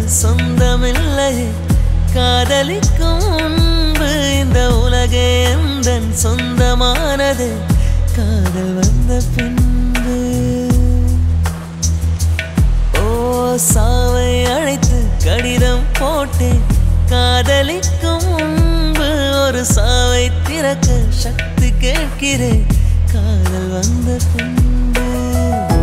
சொந்தமில்லை காதலிக்கும் முன்பு இந்த உலகே எந்தன் சொந்தமானது காதல் வந்த பின்பு ஓ சாவை அழைத்து கடிதம் போட்டேன் காதலிக்கும் முன்பு ஒரு சாவை திறக்க சக்தி கேட்கிறேன் காதல் வந்த பின்பு